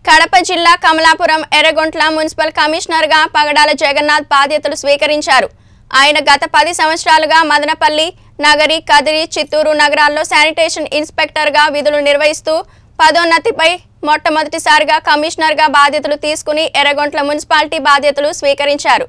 కడప జిల్లా కమలాపురం ఎర్రగొంట్ల మున్సిపల్ కమిషనర్గా పగడాల జగన్నాథ్ బాధ్యతలు స్వీకరించారు ఆయన గత పది సంవత్సరాలుగా మదనపల్లి నగరి కదిరి చిత్తూరు నగరాల్లో శానిటేషన్ ఇన్స్పెక్టర్గా విధులు నిర్వహిస్తూ పదోన్నతిపై మొట్టమొదటిసారిగా కమిషనర్గా బాధ్యతలు తీసుకుని ఎర్రగొంట్ల మున్సిపాలిటీ బాధ్యతలు స్వీకరించారు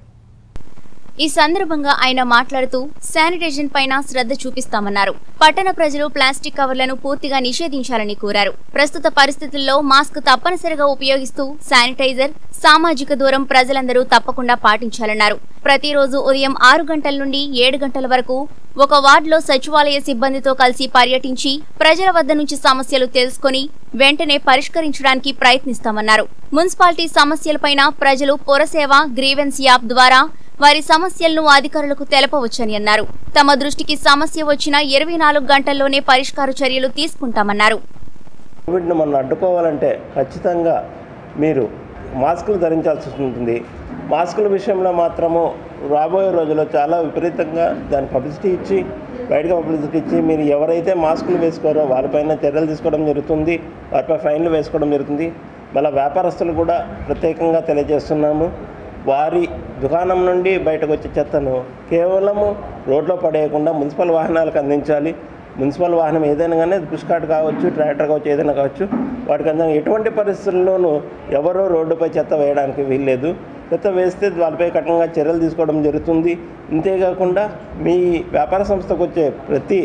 ఈ సందర్భంగా ఆయన మాట్లాడుతూ శానిటేషన్ పైన శ్రద్ధ చూపిస్తామన్నారు పట్టణ ప్రజలు ప్లాస్టిక్ కవర్లను పూర్తిగా నిషేధించాలని కోరారు ప్రస్తుత పరిస్థితుల్లో మాస్క్ తప్పనిసరిగా ఉపయోగిస్తూ శానిటైజర్ సామాజిక దూరం ప్రజలందరూ తప్పకుండా పాటించాలన్నారు ప్రతిరోజు ఉదయం ఆరు గంటల నుండి ఏడు గంటల వరకు ఒక వార్డులో సచివాలయ సిబ్బందితో కలిసి పర్యటించి ప్రజల వద్ద నుంచి సమస్యలు తెలుసుకొని వెంటనే పరిష్కరించడానికి ప్రయత్నిస్తామన్నారు మున్సిపాలిటీ సమస్యలపైన ప్రజలు పురసేవ గ్రీవెన్స్ యాప్ ద్వారా వారి సమస్యలను అధికారులకు తెలపవచ్చని అన్నారు తమ దృష్టికి సమస్య వచ్చిన ఇరవై నాలుగు గంటల్లోనే పరిష్కార చర్యలు తీసుకుంటామన్నారు కోవిడ్ను మనం అడ్డుకోవాలంటే ఖచ్చితంగా మీరు మాస్కులు ధరించాల్సి ఉంటుంది మాస్కుల విషయంలో మాత్రము రాబోయే రోజుల్లో చాలా విపరీతంగా దాని పబ్లిసిటీ ఇచ్చి బయటకు పబ్లిసిటీ ఇచ్చి మీరు ఎవరైతే మాస్కులు వేసుకోరో వాళ్ళపైన చర్యలు తీసుకోవడం జరుగుతుంది వారిపై ఫైన్లు వేసుకోవడం జరుగుతుంది మళ్ళీ వ్యాపారస్తులు కూడా ప్రత్యేకంగా తెలియజేస్తున్నాము వారి దుకాణం నుండి బయటకు వచ్చే చెత్తను కేవలము రోడ్లో పడేయకుండా మున్సిపల్ వాహనాలకు అందించాలి మున్సిపల్ వాహనం ఏదైనా కానీ అది పుష్ కార్ట్ కావచ్చు ట్రాక్టర్ కావచ్చు ఏదైనా కావచ్చు వాటికి అంతా ఎటువంటి పరిస్థితుల్లోనూ ఎవరో రోడ్డుపై చెత్త వేయడానికి వీల్లేదు చెత్త వేస్తే వాళ్ళపై కఠినంగా చర్యలు తీసుకోవడం జరుగుతుంది అంతేకాకుండా మీ వ్యాపార సంస్థకు వచ్చే ప్రతి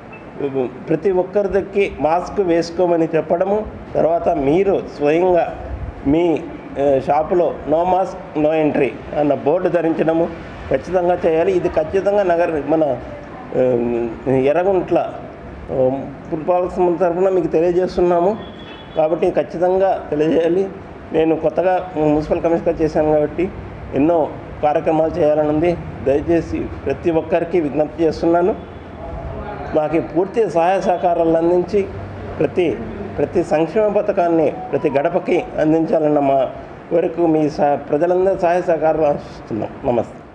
ప్రతి ఒక్కరికి మాస్క్ వేసుకోమని చెప్పడము తర్వాత మీరు స్వయంగా మీ ఆ, షాపులో నో మాస్క్ నో ఎంట్రీ అన్న బోర్డు ధరించడము ఖచ్చితంగా చేయాలి ఇది ఖచ్చితంగా నగర మన ఆ, ఎర్రగుంట్ల ఆ, పురపాలక సంస్థ తరఫున మీకు తెలియజేస్తున్నాము కాబట్టి ఖచ్చితంగా తెలియజేయాలి నేను కొత్తగా మున్సిపల్ కమిషనర్ చేశాను కాబట్టి ఎన్నో కార్యక్రమాలు చేయాలని ఉంది దయచేసి ప్రతి ఒక్కరికి విజ్ఞప్తి చేస్తున్నాను మాకు పూర్తి సహాయ సహకారాలు అందించి ప్రతి ప్రతి సంక్షేమ పథకాన్ని ప్రతి గడపకి అందించాలన్న మా వరకు మీ సహ ప్రజలందరూ సహాయ సహకారాలు ఆశిస్తున్నాం నమస్తే